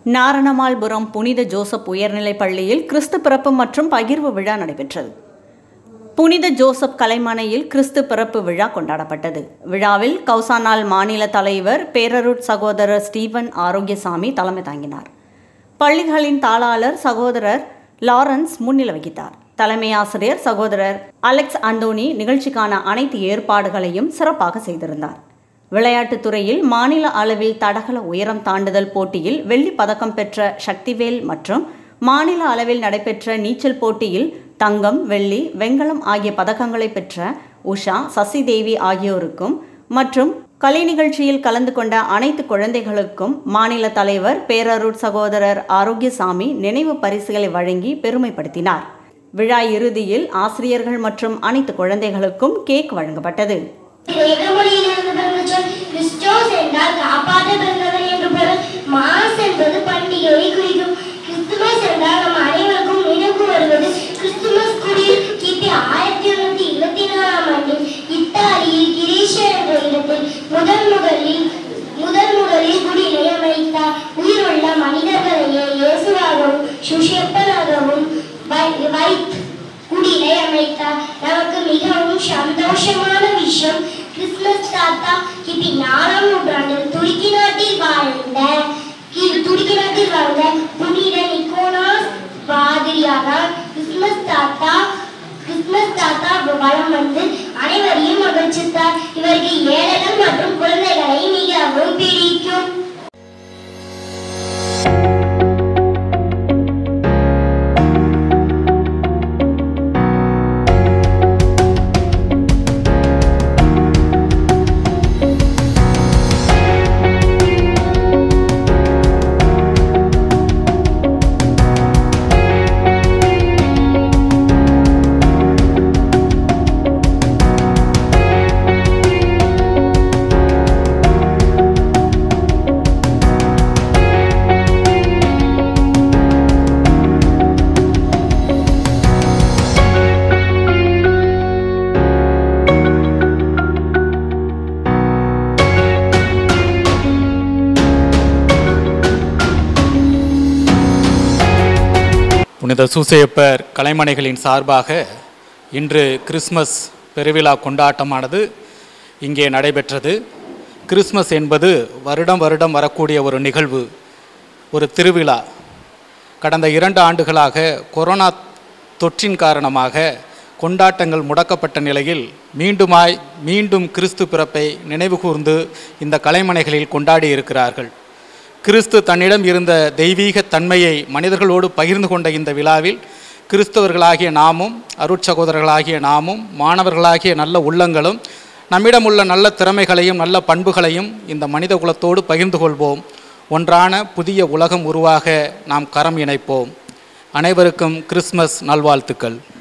நாரணமால்புரம் புனித ஜோசப் உயர்நிலைப் பள்ளியில் கிறிஸ்து பிறப்பு மற்றும் பகிர்வு விழா நடைபெற்றது புனித ஜோசப் கலைமனையில் கிறிஸ்து பிறப்பு விழா கொண்டாடப்பட்டது விழாவில் கௌசானால் மாநில தலைவர் பேரருட் சகோதரர் ஸ்டீவன் ஆரோக்கியசாமி தலைமை தாங்கினார் பள்ளிகளின் தாளாளர் சகோதரர் லாரன்ஸ் முன்னிலை வகித்தார் தலைமை ஆசிரியர் சகோதரர் அலெக்ஸ் அந்தோனி நிகழ்ச்சிக்கான அனைத்து ஏற்பாடுகளையும் சிறப்பாக செய்திருந்தார் விளையாட்டுத் துறையில் மாநில அளவில் தடகள உயரம் தாண்டுதல் போட்டியில் வெள்ளி பதக்கம் பெற்ற சக்திவேல் மற்றும் மாநில அளவில் நடைபெற்ற நீச்சல் போட்டியில் தங்கம் வெள்ளி வெண்கலம் ஆகிய பதக்கங்களை பெற்ற உஷா சசிதேவி ஆகியோருக்கும் மற்றும் கலை நிகழ்ச்சியில் கலந்து கொண்ட அனைத்து குழந்தைகளுக்கும் மாநில தலைவர் பேரருட் சகோதரர் ஆரோக்கியசாமி நினைவு பரிசுகளை வழங்கி பெருமைப்படுத்தினார் விழா இறுதியில் ஆசிரியர்கள் மற்றும் அனைத்து குழந்தைகளுக்கும் கேக் வழங்கப்பட்டது கிரேக்க மொழியிலிருந்து பிறந்த சொல் கிறிஸ்டோஸ் என்றால் காப்பாற்ற பிறந்தவர் என்று பொருள் மாஸ் என்பது பண்டிகையை குறிக்கும் கிறிஸ்துமஸ் என்றால் நம் அனைவருக்கும் நினைவு வருவது கிறிஸ்துமஸ் குடியில் கிபி ஆயிரத்தி எழுநூத்தி இருபத்தி நாலாம் ஆண்டில் இத்தாலியில் கிரீஷா என்ற இடத்தில் முதல் முதலில் முதல் முதலில் குடியினை அமைத்தார் உயிருள்ள மனிதர்களையே இயேசுவாகவும் சுஷப்பனாகவும் வை- வைத்து குடிலை அமைத்தார் நமக்கு மிகவும் சந்தோஷமான விஷயம் கிறிஸ்துமஸ் தாத்தா கிபி நாலாம் நூற்றாண்டில் துருக்கி நாட்டில் வாழ்ந்த கி- துருக்கி நாட்டில் வாழ்ந்த புனித நிக்கோனாஸ் பாதிரியாரால் கிறிஸ்துமஸ் தாத்தா கிறிஸ்துமஸ் தாத்தா வளம் வந்து அனைவரையும் மகிழ்ச்சித்தார் இவருக்கு ஏழைகள் மற்றும் குழந்தைகளை மிகவும் பிடிக்கும் புனித சூசையப்பர் கலைமனைகளின் சார்பாக இன்று கிறிஸ்மஸ் பெருவிழா கொண்டாட்டமானது இங்கே நடைபெற்றது கிறிஸ்மஸ் என்பது வருடம் வருடம் வரக்கூடிய ஒரு நிகழ்வு ஒரு திருவிழா கடந்த இரண்டு ஆண்டுகளாக கொரோனா தொற்றின் காரணமாக கொண்டாட்டங்கள் முடக்கப்பட்ட நிலையில் மீண்டுமாய் மீண்டும் கிறிஸ்து பிறப்பை நினைவுகூர்ந்து இந்த கலைமனைகளில் கொண்டாடி இருக்கிறார்கள் கிறிஸ்து தன்னிடம் இருந்த தெய்வீக தன்மையை மனிதர்களோடு பகிர்ந்து கொண்ட இந்த விழாவில் கிறிஸ்தவர்களாகிய நாமும் அருட்சகோதரர்களாகிய நாமும் மாணவர்களாகிய நல்ல உள்ளங்களும் நம்மிடம் உள்ள நல்ல திறமைகளையும் நல்ல பண்புகளையும் இந்த மனித குலத்தோடு பகிர்ந்து கொள்வோம் ஒன்றான புதிய உலகம் உருவாக நாம் கரம் இணைப்போம் அனைவருக்கும் கிறிஸ்மஸ் நல்வாழ்த்துக்கள்